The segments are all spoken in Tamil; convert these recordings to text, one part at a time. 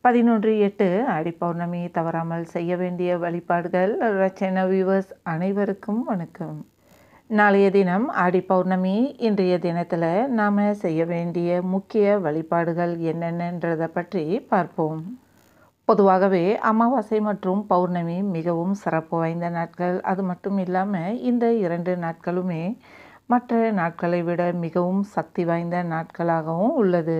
பதினொன்று எட்டு ஆடி பௌர்ணமி தவறாமல் செய்ய வேண்டிய வழிபாடுகள் ரச்சன வியூவர்ஸ் அனைவருக்கும் வணக்கம் நாளைய தினம் ஆடி பௌர்ணமி இன்றைய தினத்தில் நாம் செய்ய வேண்டிய முக்கிய வழிபாடுகள் என்னென்னன்றதை பற்றி பார்ப்போம் பொதுவாகவே அமாவாசை மற்றும் பௌர்ணமி மிகவும் சிறப்பு வாய்ந்த நாட்கள் அது மட்டும் இல்லாமல் இந்த இரண்டு நாட்களுமே மற்ற நாட்களை விட மிகவும் சக்தி வாய்ந்த நாட்களாகவும் உள்ளது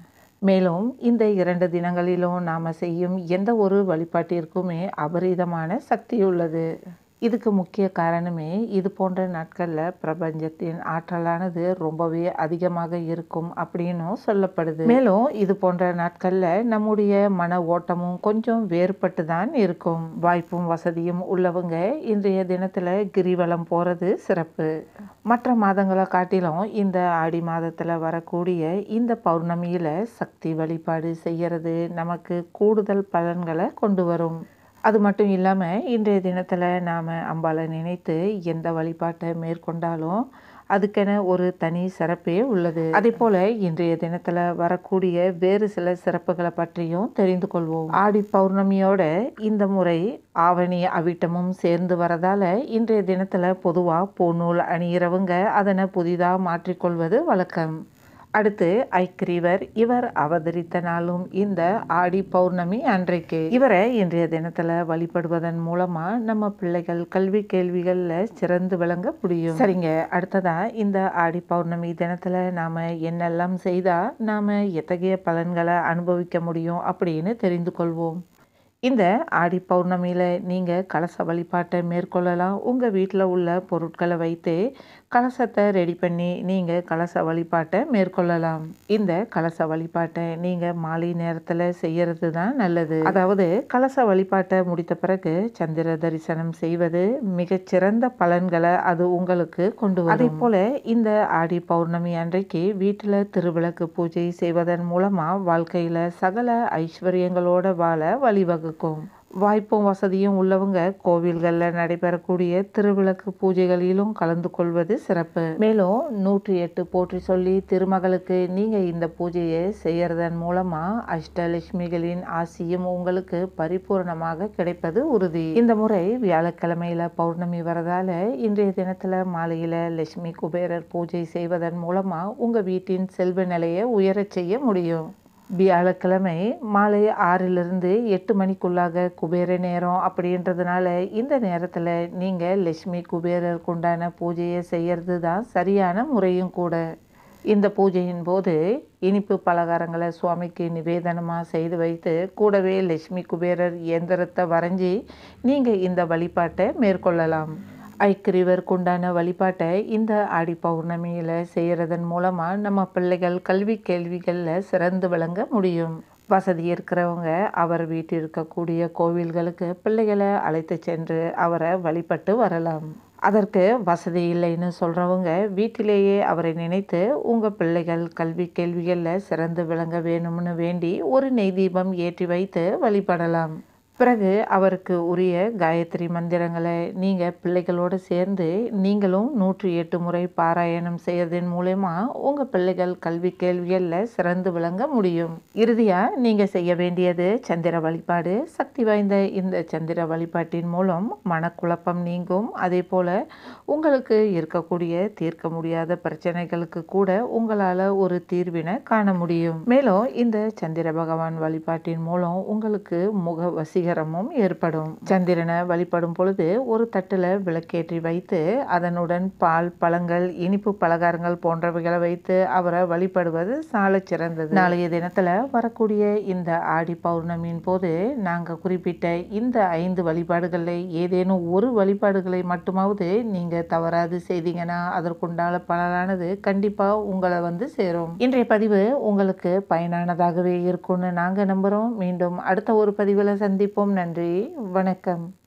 மேலும் இந்த இரண்டு தினங்களிலும் நாம் செய்யும் எந்த ஒரு வழிபாட்டிற்குமே அபரிதமான சக்தி உள்ளது இதுக்கு முக்கிய காரணமே இது போன்ற நாட்களில் பிரபஞ்சத்தின் ஆற்றலானது ரொம்பவே அதிகமாக இருக்கும் அப்படின்னும் சொல்லப்படுது மேலும் இது போன்ற நாட்களில் நம்முடைய மன ஓட்டமும் கொஞ்சம் வேறுபட்டு தான் இருக்கும் வாய்ப்பும் வசதியும் உள்ளவங்க இன்றைய தினத்தில் கிரிவலம் போகிறது சிறப்பு மற்ற மாதங்களை காட்டிலும் இந்த ஆடி மாதத்தில் வரக்கூடிய இந்த பௌர்ணமியில் சக்தி வழிபாடு செய்கிறது நமக்கு கூடுதல் பலன்களை கொண்டு வரும் அது மட்டும் இல்லாமல் இன்றைய தினத்தில் நாம் அம்பாலை நினைத்து எந்த வழிபாட்டை மேற்கொண்டாலும் அதுக்கென ஒரு தனி சிறப்பே உள்ளது அதே போல் இன்றைய தினத்தில் வரக்கூடிய வேறு சில சிறப்புகளை பற்றியும் தெரிந்து கொள்வோம் ஆடி பௌர்ணமியோட இந்த முறை ஆவணி அவிட்டமும் சேர்ந்து வரதால இன்றைய தினத்தில் பொதுவாக பூநூல் அணிகிறவங்க அதனை புதிதாக மாற்றிக்கொள்வது வழக்கம் அடுத்து ஐக்கிரீவர் இவர் அவதரித்த நாளும் இந்த ஆடி பௌர்ணமி அன்றைக்கு இவரை இன்றைய தினத்தில் வழிபடுவதன் மூலமாக நம்ம பிள்ளைகள் கல்வி கேள்விகளில் சிறந்து விளங்க முடியும் சரிங்க அடுத்ததா இந்த ஆடி பௌர்ணமி தினத்தில் நாம் என்னெல்லாம் செய்தால் நாம் எத்தகைய பலன்களை அனுபவிக்க முடியும் அப்படின்னு தெரிந்து கொள்வோம் இந்த ஆடி பௌர்ணமியில் நீங்கள் கலச வழிபாட்டை மேற்கொள்ளலாம் உங்கள் வீட்டில் உள்ள பொருட்களை வைத்து கலசத்தை ரெடி பண்ணி நீங்கள் கலச வழிபாட்டை மேற்கொள்ளலாம் இந்த கலச வழிபாட்டை நீங்கள் மாலை நேரத்தில் செய்கிறது தான் நல்லது அதாவது கலச வழிபாட்டை முடித்த பிறகு சந்திர தரிசனம் செய்வது மிகச்சிறந்த பலன்களை அது உங்களுக்கு கொண்டு வரும் அதே போல் இந்த ஆடி பௌர்ணமி அன்றைக்கு வீட்டில் திருவிளக்கு பூஜை செய்வதன் மூலமாக வாழ்க்கையில் சகல ஐஸ்வர்யங்களோட வாழ வழிவகுக்கும் வாய்ப்பும் வசதியும் உள்ளவங்க கோவில்களில் நடைபெறக்கூடிய திருவிளக்கு பூஜைகளிலும் கலந்து கொள்வது சிறப்பு மேலும் நூற்றி எட்டு போற்றி சொல்லி திருமகளுக்கு நீங்கள் இந்த பூஜையை செய்யறதன் மூலமாக அஷ்டலட்சுமிகளின் ஆசியும் உங்களுக்கு பரிபூர்ணமாக கிடைப்பது உறுதி இந்த முறை வியாழக்கிழமையில பௌர்ணமி வரதால இன்றைய தினத்தில் மாலையில் லட்சுமி குபேரர் பூஜை செய்வதன் மூலமாக உங்கள் வீட்டின் செல்வ நிலையை உயரச் செய்ய முடியும் வியாழக்கிழமை மாலை ஆறிலிருந்து எட்டு மணிக்குள்ளாக குபேர நேரம் அப்படின்றதுனால இந்த நேரத்தில் நீங்கள் லட்சுமி குபேரருக்கு உண்டான பூஜையை செய்கிறது தான் சரியான முறையும் கூட இந்த பூஜையின் போது இனிப்பு பலகாரங்களை சுவாமிக்கு நிவேதனமாக செய்து வைத்து கூடவே லட்சுமி குபேரர் இயந்திரத்தை வரைஞ்சி நீங்கள் இந்த வழிபாட்டை மேற்கொள்ளலாம் ஐக்கிரிவருக்கு உண்டான வழிபாட்டை இந்த ஆடி பௌர்ணமியில் செய்கிறதன் மூலமாக நம்ம பிள்ளைகள் கல்வி கேள்விகளில் சிறந்து விளங்க முடியும் வசதி இருக்கிறவங்க அவர் வீட்டில் இருக்கக்கூடிய கோவில்களுக்கு பிள்ளைகளை அழைத்து சென்று அவரை வழிபட்டு வரலாம் அதற்கு வசதி இல்லைன்னு சொல்கிறவங்க வீட்டிலேயே அவரை நினைத்து உங்கள் பிள்ளைகள் கல்வி கேள்விகளில் சிறந்து விளங்க வேணும்னு வேண்டி ஒரு நெய் தீபம் ஏற்றி வைத்து வழிபடலாம் பிறகு அவருக்கு உரிய காயத்ரி மந்திரங்களை நீங்கள் பிள்ளைகளோடு சேர்ந்து நீங்களும் நூற்றி எட்டு முறை பாராயணம் செய்யறதன் மூலயமா உங்கள் பிள்ளைகள் கல்வி கேள்விகளில் சிறந்து விளங்க முடியும் இறுதியாக நீங்கள் செய்ய வேண்டியது சந்திர வழிபாடு சக்தி வாய்ந்த இந்த சந்திர வழிபாட்டின் மூலம் மனக்குழப்பம் நீங்கும் அதே போல் உங்களுக்கு இருக்கக்கூடிய தீர்க்க முடியாத பிரச்சனைகளுக்கு கூட உங்களால் ஒரு தீர்வினை காண முடியும் மேலும் இந்த சந்திர பகவான் வழிபாட்டின் மூலம் உங்களுக்கு முக வசீகரமும் ஏற்படும் சந்திரனை வழிபடும் பொழுது ஒரு தட்டில் விளக்கேற்றி வைத்து அதனுடன் பால் பழங்கள் இனிப்பு பலகாரங்கள் போன்றவைகளை வைத்து அவரை வழிபடுவது சால சிறந்தது நாளைய தினத்தில் வரக்கூடிய இந்த ஆடி பௌர்ணமியின் போது நாங்கள் குறிப்பிட்ட இந்த ஐந்து வழிபாடுகளில் ஏதேனும் ஒரு வழிபாடுகளை மட்டுமாவது நீங்கள் தவறாது செய்தீங்கன்னா அதற்குண்டான பலனானது கண்டிப்பாக உங்களை வந்து சேரும் இன்றைய பதிவு உங்களுக்கு பயனானதாகவே இருக்கும்னு நாங்கள் நம்புகிறோம் மீண்டும் அடுத்த ஒரு பதிவில் சந்திப்போம் நன்றி வணக்கம்